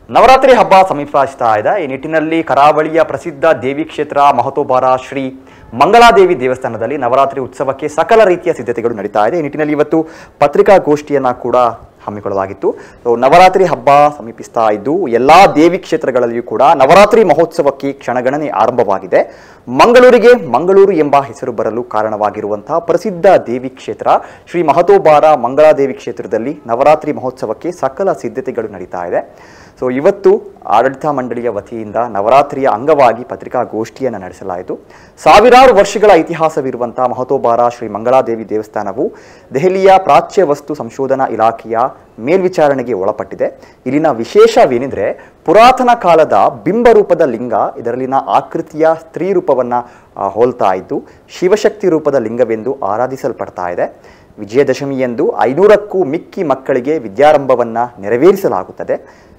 ನವರಾತ್ರಿ ಹಬ್ಬ ಸಮೀಪಿಸ್ತಾ ಇದೆ ಈ ನಿಟ್ಟಿನಲ್ಲಿ ಕರಾವಳಿಯ ಪ್ರಸಿದ್ಧ ದೇವಿ ಕ್ಷೇತ್ರ ಮಹತೋಬಾರ ಶ್ರೀ ಮಂಗಳಾದೇವಿ ದೇವಸ್ಥಾನದಲ್ಲಿ ನವರಾತ್ರಿ ಉತ್ಸವಕ್ಕೆ ಸಕಲ ರೀತಿಯ ಸಿದ್ಧತೆಗಳು ನಡೀತಾ ಇದೆ ಈ ನಿಟ್ಟಿನಲ್ಲಿ ಇವತ್ತು ಪತ್ರಿಕಾಗೋಷ್ಠಿಯನ್ನ ಕೂಡ ಹಮ್ಮಿಕೊಳ್ಳಲಾಗಿತ್ತು ಸೊ ನವರಾತ್ರಿ ಹಬ್ಬ ಸಮೀಪಿಸ್ತಾ ಇದ್ದು ಎಲ್ಲಾ ದೇವಿ ಕ್ಷೇತ್ರಗಳಲ್ಲಿಯೂ ಕೂಡ ನವರಾತ್ರಿ ಮಹೋತ್ಸವಕ್ಕೆ ಕ್ಷಣಗಣನೆ ಆರಂಭವಾಗಿದೆ ಮಂಗಳೂರಿಗೆ ಮಂಗಳೂರು ಎಂಬ ಹೆಸರು ಬರಲು ಕಾರಣವಾಗಿರುವಂತಹ ಪ್ರಸಿದ್ಧ ದೇವಿ ಕ್ಷೇತ್ರ ಶ್ರೀ ಮಹತೋಬಾರ ಮಂಗಳಾದೇವಿ ಕ್ಷೇತ್ರದಲ್ಲಿ ನವರಾತ್ರಿ ಮಹೋತ್ಸವಕ್ಕೆ ಸಕಲ ಸಿದ್ಧತೆಗಳು ನಡೀತಾ ಇದೆ ಸೊ ಇವತ್ತು ಆಡಳಿತ ಮಂಡಳಿಯ ವತಿಯಿಂದ ನವರಾತ್ರಿಯ ಅಂಗವಾಗಿ ಪತ್ರಿಕಾಗೋಷ್ಠಿಯನ್ನು ನಡೆಸಲಾಯಿತು ಸಾವಿರಾರು ವರ್ಷಗಳ ಇತಿಹಾಸವಿರುವಂತಹ ಮಹತೋಬಾರ ಶ್ರೀ ಮಂಗಳಾದೇವಿ ದೇವಸ್ಥಾನವು ದೆಹಲಿಯ ಪ್ರಾಚ್ಯ ವಸ್ತು ಸಂಶೋಧನಾ ಇಲಾಖೆಯ ಮೇಲ್ವಿಚಾರಣೆಗೆ ಒಳಪಟ್ಟಿದೆ ಇಲ್ಲಿನ ವಿಶೇಷವೇನೆಂದರೆ ಪುರಾತನ ಕಾಲದ ಬಿಂಬರೂಪದ ಲಿಂಗ ಇದರಲ್ಲಿನ ಆಕೃತಿಯ ಸ್ತ್ರೀ ರೂಪವನ್ನ ಆ, ಹೋಲ್ತಾ ಇದ್ದು ಶಿವಶಕ್ತಿ ರೂಪದ ಲಿಂಗವೆಂದು ಆರಾಧಿಸಲ್ಪಡ್ತಾ ಇದೆ ವಿಜಯದಶಮಿಯಂದು ಐನೂರಕ್ಕೂ ಮಿಕ್ಕಿ ಮಕ್ಕಳಿಗೆ ವಿದ್ಯಾರಂಭವನ್ನ ನೆರವೇರಿಸಲಾಗುತ್ತದೆ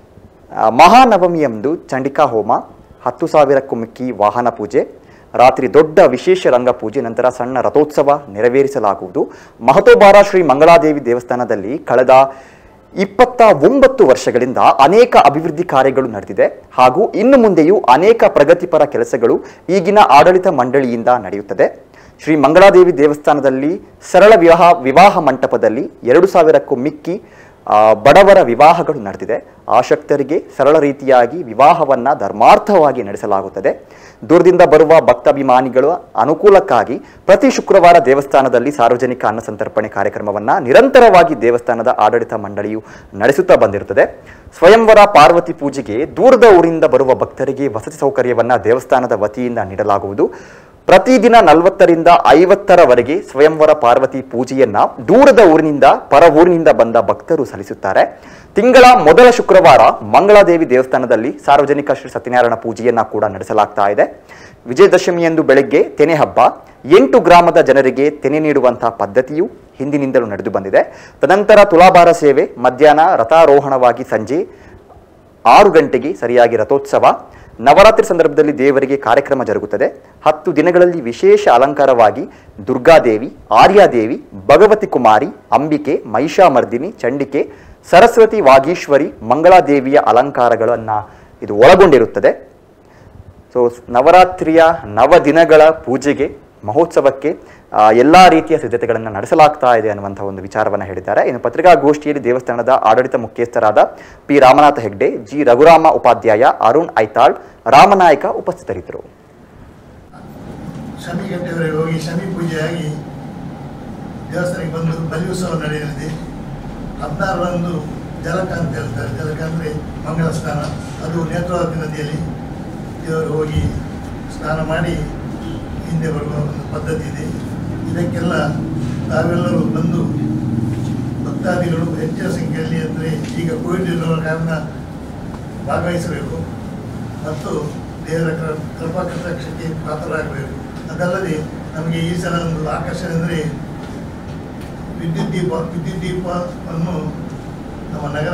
ಆ, ಮಹಾನವಮಿಯಂದು ಚಂಡಿಕಾ ಹೋಮ ಹತ್ತು ಸಾವಿರಕ್ಕೂ ಮಿಕ್ಕಿ ವಾಹನ ಪೂಜೆ ರಾತ್ರಿ ದೊಡ್ಡ ವಿಶೇಷ ರಂಗ ಪೂಜೆ ನಂತರ ಸಣ್ಣ ರಥೋತ್ಸವ ನೆರವೇರಿಸಲಾಗುವುದು ಮಹತೋಬಾರ ಶ್ರೀ ಮಂಗಳಾದೇವಿ ದೇವಸ್ಥಾನದಲ್ಲಿ ಕಳೆದ ಇಪ್ಪತ್ತ ಒಂಬತ್ತು ವರ್ಷಗಳಿಂದ ಅನೇಕ ಅಭಿವೃದ್ಧಿ ಕಾರ್ಯಗಳು ನಡೆದಿದೆ ಹಾಗೂ ಇನ್ನು ಮುಂದೆಯೂ ಅನೇಕ ಪ್ರಗತಿಪರ ಕೆಲಸಗಳು ಈಗಿನ ಆಡಳಿತ ಮಂಡಳಿಯಿಂದ ನಡೆಯುತ್ತದೆ ಶ್ರೀ ಮಂಗಳಾದೇವಿ ದೇವಸ್ಥಾನದಲ್ಲಿ ಸರಳ ವಿವಾಹ ವಿವಾಹ ಮಂಟಪದಲ್ಲಿ ಎರಡು ಸಾವಿರಕ್ಕೂ ಮಿಕ್ಕಿ ಆ, ಬಡವರ ವಿವಾಹಗಳು ನಡೆದಿದೆ ಆಸಕ್ತರಿಗೆ ಸರಳ ರೀತಿಯಾಗಿ ವಿವಾಹವನ್ನ ಧರ್ಮಾರ್ಥವಾಗಿ ನಡೆಸಲಾಗುತ್ತದೆ ದೂರದಿಂದ ಬರುವ ಭಕ್ತಾಭಿಮಾನಿಗಳ ಅನುಕೂಲಕ್ಕಾಗಿ ಪ್ರತಿ ಶುಕ್ರವಾರ ದೇವಸ್ಥಾನದಲ್ಲಿ ಸಾರ್ವಜನಿಕ ಅನ್ನ ಸಂತರ್ಪಣೆ ಕಾರ್ಯಕ್ರಮವನ್ನ ನಿರಂತರವಾಗಿ ದೇವಸ್ಥಾನದ ಆಡಳಿತ ಮಂಡಳಿಯು ನಡೆಸುತ್ತಾ ಬಂದಿರುತ್ತದೆ ಸ್ವಯಂವರ ಪಾರ್ವತಿ ಪೂಜೆಗೆ ದೂರದ ಊರಿಂದ ಬರುವ ಭಕ್ತರಿಗೆ ವಸತಿ ಸೌಕರ್ಯವನ್ನ ದೇವಸ್ಥಾನದ ವತಿಯಿಂದ ನೀಡಲಾಗುವುದು ಪ್ರತಿದಿನ ನಲವತ್ತರಿಂದ ಐವತ್ತರವರೆಗೆ ಸ್ವಯಂವರ ಪಾರ್ವತಿ ಪೂಜೆಯನ್ನ ದೂರದ ಊರಿನಿಂದ ಪರ ಊರಿನಿಂದ ಬಂದ ಭಕ್ತರು ಸಲ್ಲಿಸುತ್ತಾರೆ ತಿಂಗಳ ಮೊದಲ ಶುಕ್ರವಾರ ಮಂಗಳಾದೇವಿ ದೇವಸ್ಥಾನದಲ್ಲಿ ಸಾರ್ವಜನಿಕ ಶ್ರೀ ಸತ್ಯನಾರಾಯಣ ಪೂಜೆಯನ್ನ ಕೂಡ ನಡೆಸಲಾಗ್ತಾ ಇದೆ ವಿಜಯದಶಮಿಯಂದು ಬೆಳಗ್ಗೆ ತೆನೆ ಹಬ್ಬ ಎಂಟು ಗ್ರಾಮದ ಜನರಿಗೆ ತೆನೆ ನೀಡುವಂತಹ ಪದ್ಧತಿಯು ಹಿಂದಿನಿಂದಲೂ ನಡೆದು ಬಂದಿದೆ ತದನಂತರ ತುಲಾಭಾರ ಸೇವೆ ಮಧ್ಯಾಹ್ನ ರಥಾರೋಹಣವಾಗಿ ಸಂಜೆ ಆರು ಗಂಟೆಗೆ ಸರಿಯಾಗಿ ರಥೋತ್ಸವ ನವರಾತ್ರಿ ಸಂದರ್ಭದಲ್ಲಿ ದೇವರಿಗೆ ಕಾರ್ಯಕ್ರಮ ಜರುಗುತ್ತದೆ ಹತ್ತು ದಿನಗಳಲ್ಲಿ ವಿಶೇಷ ಅಲಂಕಾರವಾಗಿ ದುರ್ಗಾದೇವಿ ಆರ್ಯಾದೇವಿ ಭಗವತಿ ಕುಮಾರಿ ಅಂಬಿಕೆ ಮಹಿಷಾಮರ್ದಿನಿ ಚಂಡಿಕೆ ಸರಸ್ವತಿ ವಾಗೀಶ್ವರಿ ಮಂಗಳಾದೇವಿಯ ಅಲಂಕಾರಗಳನ್ನು ಇದು ಒಳಗೊಂಡಿರುತ್ತದೆ ಸೊ ನವರಾತ್ರಿಯ ನವ ದಿನಗಳ ಪೂಜೆಗೆ ಮಹೋತ್ಸವಕ್ಕೆ ಆ, ಎಲ್ಲಾ ರೀತಿಯ ಸಿದ್ಧತೆಗಳನ್ನು ನಡೆಸಲಾಗ್ತಾ ಇದೆ ಅನ್ನುವಂಥ ಒಂದು ವಿಚಾರವನ್ನು ಹೇಳಿದ್ದಾರೆ ಇನ್ನು ಪತ್ರಿಕಾಗೋಷ್ಠಿಯಲ್ಲಿ ದೇವಸ್ಥಾನದ ಆಡಳಿತ ಮುಖ್ಯಸ್ಥರಾದ ಪಿ ರಾಮನಾಥ ಹೆಗ್ಡೆ ಜಿ ರಘುರಾಮ ಉಪಾಧ್ಯಾಯ ಅರುಣ್ ಐತಾಳ್ ರಾಮನಾಯಕ ಉಪಸ್ಥಿತರಿದ್ದರು ಶಮಿ ಗಂಟೆವರೆಗೆ ಹೋಗಿ ಶಮಿ ಪೂಜೆಯಾಗಿ ದೇವಸ್ಥಾನಕ್ಕೆ ಬಂದು ಬಲಿ ಉತ್ಸವ ನಡೆಯಲಿದೆ ಹದಿನಾರರಂದು ಜಲಕ ಅಂತ ಹೇಳ್ತಾರೆ ಜಲಕ ಅಂದರೆ ಮಂಗಳ ಸ್ನಾನ ಅದು ನೇತ್ರಾವತಿ ನದಿಯಲ್ಲಿ ದೇವರು ಹೋಗಿ ಸ್ನಾನ ಮಾಡಿ ಹಿಂದೆ ಬರುವ ಒಂದು ಪದ್ಧತಿ ಇದೆ ಇದಕ್ಕೆಲ್ಲ ತಾವೆಲ್ಲರೂ ಬಂದು ಭಕ್ತಾದಿಗಳು ಹೆಚ್ಚಿನ ಸಂಖ್ಯೆಯಲ್ಲಿ ಅಂದರೆ ಈಗ ಕೋವಿಡ್ ಇರುವ ಕಾರಣ ಭಾಗವಹಿಸಬೇಕು ಮತ್ತು ದೇವರ ಕೃ- ಕೃಪಾ ಕಟಾಕ್ಷಕ್ಕೆ ಪಾತ್ರರಾಗಬೇಕು ಅದಲ್ಲದೆ ನಮಗೆ ಈ ಸಲ ಒಂದು ಆಕರ್ಷಣೆ ಅಂದರೆ ವಿದ್ಯುತ್ ದೀಪ ವಿದ್ಯುತ್ ದೀಪವನ್ನು ನಮ್ಮ ನಗರ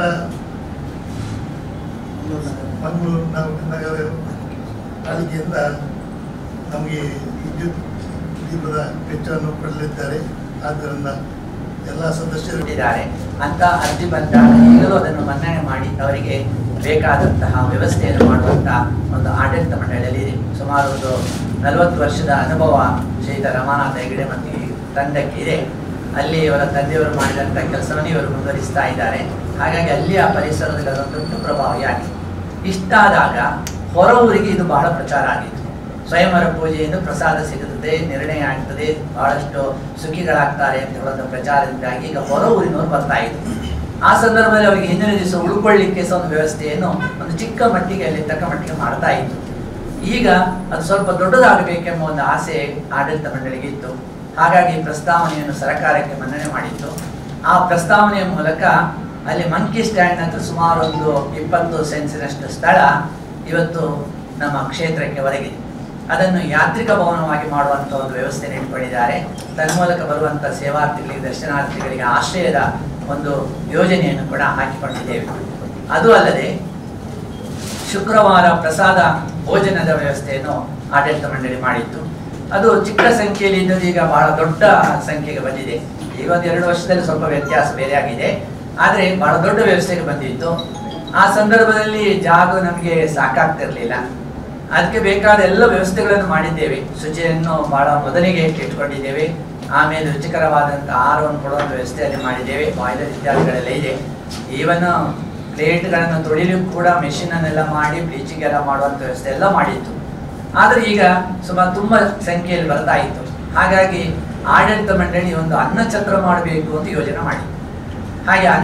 ಮಂಗಳೂರು ನಗ- ನಗರ ಪಾಲಿಕೆಯಿಂದ ನಮಗೆ ವಿದ್ಯುತ್ ದೀಪದ ವೆಚ್ಚವನ್ನು ಕೊಡಲಿದ್ದಾರೆ ಆದ್ದರಿಂದ ಎಲ್ಲ ಸದಸ್ಯರು ಇದ್ದಾರೆ ಅಂತ ಅರ್ಜಿ ಬಂದಾಗ ಈಗಲೂ ಅದನ್ನು ಮನ್ನಣೆ ಮಾಡಿ ಅವರಿಗೆ ಬೇಕಾದಂತಹ ವ್ಯವಸ್ಥೆಯನ್ನು ಮಾಡುವಂತಹ ಒಂದು ಆಡಳಿತ ಮಂಡಳಿಯಲ್ಲಿ ಇದೆ. ಸುಮಾರು ಒಂದು ನಲವತ್ತು ವರ್ಷದ ಅನುಭವ ಶ್ರೀಯುತ ರಮಾನಾಥ ಹೆಗಡೆ ಮತ್ತು ಈ ತಂಡಕ್ಕೆ ಇದೆ ಅಲ್ಲಿ ಇವರ ತಂದೆಯವರು ಮಾಡಿದಂಥ ಕೆಲಸವನ್ನು ಇವರು ಮುಂದುವರಿಸ್ತಾ ಇದ್ದಾರೆ ಹಾಗಾಗಿ ಅಲ್ಲಿಯ ಪರಿಸರದಲ್ಲಿ ಅದೊಂದು ದೊಡ್ಡ ಪ್ರಭಾವಿಯಾಗಿದೆ ಇಷ್ಟಾದಾಗ ಹೊರ ಊರಿಗೆ ಇದು ಬಹಳ ಪ್ರಚಾರ ಆಗಿತ್ತು ಸ್ವಯಂವರ ಪೂಜೆಯಿಂದ ಪ್ರಸಾದ ಸಿಗುತ್ತದೆ ನಿರ್ಣಯ ಆಗ್ತದೆ ಬಹಳಷ್ಟು ಸುಖಿಗಳಾಗ್ತಾರೆ ಅಂತ ಹೇಳುವಂಥ ಪ್ರಚಾರದಿಂದಾಗಿ ಈಗ ಹೊರ ಊರಿನವರು ಬರ್ತಾ ಇದ್ರು ಆ ಸಂದರ್ಭದಲ್ಲಿ ಅವರಿಗೆ ಹಿಂದಿನ ದಿವಸ ಉಳ್ಕೊಳ್ಳಿಕ್ಕೆ ಸಹ ಒಂದು ವ್ಯವಸ್ಥೆಯನ್ನು ಒಂದು ಚಿಕ್ಕ ಮಟ್ಟಿಗೆ ಅಲ್ಲಿ ತಕ್ಕ ಮಟ್ಟಿಗೆ ಮಾಡ್ತಾ ಇತ್ತು ಈಗ ಅದು ಸ್ವಲ್ಪ ದೊಡ್ಡದಾಗಬೇಕೆಂಬ ಒಂದು ಆಸೆ ಆಡಳಿತ ಮಂಡಳಿಗೆ ಇತ್ತು ಹಾಗಾಗಿ ಈ ಪ್ರಸ್ತಾವನೆಯನ್ನು ಸರ್ಕಾರಕ್ಕೆ ಮನ್ನಣೆ ಮಾಡಿತ್ತು ಆ ಪ್ರಸ್ತಾವನೆಯ ಮೂಲಕ ಅಲ್ಲಿ ಮಂಕಿ ಸ್ಟ್ಯಾಂಡ್ ಅಂತ ಸುಮಾರು ಒಂದು ಇಪ್ಪತ್ತು ಸೆನ್ಸಿನಷ್ಟು ಸ್ಥಳ ಇವತ್ತು ನಮ್ಮ ಕ್ಷೇತ್ರಕ್ಕೆ ಒದಗಿದೆ ಅದನ್ನು ಯಾತ್ರಿಕ ಭವನವಾಗಿ ಮಾಡುವಂಥ ಒಂದು ವ್ಯವಸ್ಥೆ ಇಟ್ಕೊಂಡಿದ್ದಾರೆ ತನ್ಮೂಲಕ ಬರುವಂಥ ಸೇವಾರ್ಥಿಗಳಿಗೆ ದರ್ಶನಾರ್ಥಿಗಳಿಗೆ ಆಶ್ರಯದ ಒಂದು ಯೋಜನೆಯನ್ನು ಕೂಡ ಹಾಕಿಕೊಂಡಿದ್ದೇವೆ ಅದು ಅಲ್ಲದೆ ಶುಕ್ರವಾರ ಪ್ರಸಾದ ಭೋಜನದ ವ್ಯವಸ್ಥೆಯನ್ನು ಆಡಳಿತ ಮಂಡಳಿ ಮಾಡಿತ್ತು ಅದು ಚಿಕ್ಕ ಸಂಖ್ಯೆಯಲ್ಲಿ ಇದ್ದದ್ದು ಈಗ ಬಹಳ ದೊಡ್ಡ ಸಂಖ್ಯೆಗೆ ಬಂದಿದೆ ಈಗ ಒಂದು ಎರಡು ವರ್ಷದಲ್ಲಿ ಸ್ವಲ್ಪ ವ್ಯತ್ಯಾಸ ಬೇರೆ ಆಗಿದೆ ಆದರೆ ಬಹಳ ದೊಡ್ಡ ವ್ಯವಸ್ಥೆಗೆ ಬಂದಿತ್ತು ಆ ಸಂದರ್ಭದಲ್ಲಿ ಜಾಗ ನಮಗೆ ಸಾಕಾಗ್ತಿರ್ಲಿಲ್ಲ ಅದಕ್ಕೆ ಬೇಕಾದ ಎಲ್ಲ ವ್ಯವಸ್ಥೆಗಳನ್ನು ಮಾಡಿದ್ದೇವೆ ಶುಚಿಯನ್ನು ಬಹಳ ಮೊದಲಿಗೆ ಇಟ್ಕೊಂಡಿದ್ದೇವೆ ಆಮೇಲೆ ರುಚಿಕರವಾದಂಥ ಆಹಾರವನ್ನು ಕೊಡುವಂಥ ವ್ಯವಸ್ಥೆಯಲ್ಲಿ ಮಾಡಿದ್ದೇವೆ ಬಾಯ್ಲರ್ ಇತ್ಯಾದಿಗಳೆಲ್ಲ ಇದೆ ಈವನ್ ಪ್ಲೇಟ್ಗಳನ್ನು ತೊಳಿಲಿಕ್ಕೂ ಕೂಡ ಮೆಷಿನ್ ಅನ್ನೆಲ್ಲ ಮಾಡಿ ಬ್ಲೀಚಿಂಗ್ ಎಲ್ಲ ಮಾಡುವಂಥ ವ್ಯವಸ್ಥೆ ಎಲ್ಲ ಮಾಡಿತ್ತು ಆದರೆ ಈಗ ಸುಮಾರು ತುಂಬ ಸಂಖ್ಯೆಯಲ್ಲಿ ಬರ್ತಾ ಇತ್ತು ಹಾಗಾಗಿ ಆಡಳಿತ ಮಂಡಳಿ ಒಂದು ಅನ್ನ ಛತ್ರ ಮಾಡಬೇಕು ಅಂತ ಯೋಜನೆ ಮಾಡಿ ಹಾಗೆ